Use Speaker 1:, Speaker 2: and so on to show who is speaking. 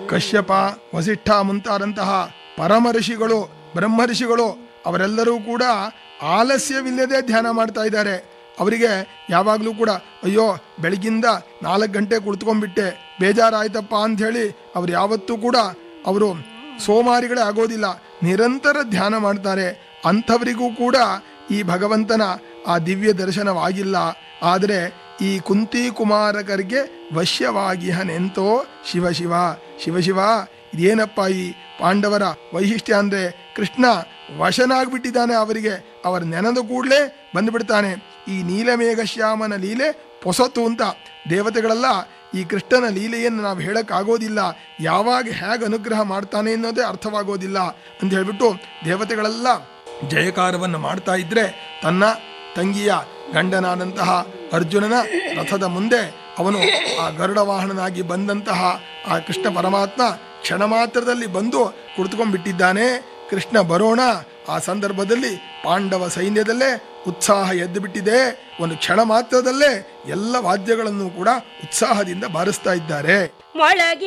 Speaker 1: ಕಶ್ಯಪ ವಸಿಷ್ಠ ಮುಂತಾದಂತಹ ಪರಮ ಋಷಿಗಳು ಬ್ರಹ್ಮ ಋಷಿಗಳು ಅವರೆಲ್ಲರೂ ಕೂಡ ಆಲಸ್ಯವಿಲ್ಲದೆ ಧ್ಯಾನ ಮಾಡ್ತಾ ಇದ್ದಾರೆ ಅವರಿಗೆ ಯಾವಾಗಲೂ ಕೂಡ ಅಯ್ಯೋ ಬೆಳಗಿಂದ ನಾಲ್ಕು ಗಂಟೆ ಕುಳಿತುಕೊಂಡ್ಬಿಟ್ಟೆ ಬೇಜಾರಾಯ್ತಪ್ಪ ಅಂಥೇಳಿ ಅವ್ರು ಯಾವತ್ತೂ ಕೂಡ ಅವರು ಸೋಮಾರಿಗಳೇ ಆಗೋದಿಲ್ಲ ನಿರಂತರ ಧ್ಯಾನ ಮಾಡ್ತಾರೆ ಅಂಥವರಿಗೂ ಕೂಡ ಈ ಭಗವಂತನ ಆ ದಿವ್ಯ ದರ್ಶನವಾಗಿಲ್ಲ ಆದರೆ ಈ ಕುಂತಿ ಕುಮಾರಕರಿಗೆ ವಶ್ಯವಾಗಿಹನೆಂತೋ ಶಿವ ಶಿವ ಶಿವ ಶಿವ ಇದೇನಪ್ಪ ಈ ಪಾಂಡವರ ವೈಶಿಷ್ಟ್ಯ ಅಂದ್ರೆ ಕೃಷ್ಣ ವಶನಾಗ್ಬಿಟ್ಟಿದ್ದಾನೆ ಅವರಿಗೆ ಅವರ ನೆನೆದ ಕೂಡಲೇ ಬಂದ್ಬಿಡ್ತಾನೆ ಈ ನೀಲಮೇಘ ಶ್ಯಾಮನ ಲೀಲೆ ಪೊಸತು ಅಂತ ದೇವತೆಗಳೆಲ್ಲ ಈ ಕೃಷ್ಣನ ಲೀಲೆಯನ್ನು ನಾವು ಹೇಳಕ್ಕಾಗೋದಿಲ್ಲ ಯಾವಾಗ ಹೇಗೆ ಅನುಗ್ರಹ ಮಾಡ್ತಾನೆ ಅನ್ನೋದೇ ಅರ್ಥವಾಗೋದಿಲ್ಲ ಅಂತ ಹೇಳ್ಬಿಟ್ಟು ದೇವತೆಗಳೆಲ್ಲ ಜಯಕಾರವನ್ನು ಮಾಡ್ತಾ ಇದ್ರೆ ತನ್ನ ತಂಗಿಯ ಗಂಡನಾದಂತಹ ಅರ್ಜುನನ ರಥದ ಮುಂದೆ ಅವನು ಆ ಗರುಡ ವಾಹನನಾಗಿ ಬಂದಂತಹ ಆ ಕೃಷ್ಣ ಪರಮಾತ್ಮ ಕ್ಷಣ ಮಾತ್ರದಲ್ಲಿ ಬಂದು ಕುಳಿತುಕೊಂಡ್ಬಿಟ್ಟಿದ್ದಾನೆ ಕೃಷ್ಣ ಬರೋಣ ಆ ಸಂದರ್ಭದಲ್ಲಿ ಪಾಂಡವ ಸೈನ್ಯದಲ್ಲೇ ಉತ್ಸಾಹ ಎದ್ದು ಬಿಟ್ಟಿದೆ ಒಂದು ಕ್ಷಣ ಮಾತ್ರದಲ್ಲೇ ಎಲ್ಲ ವಾದ್ಯಗಳನ್ನು ಕೂಡ ಉತ್ಸಾಹದಿಂದ ಬಾರಿಸ್ತಾ ಇದ್ದಾರೆ
Speaker 2: ಮೊಳಗಿ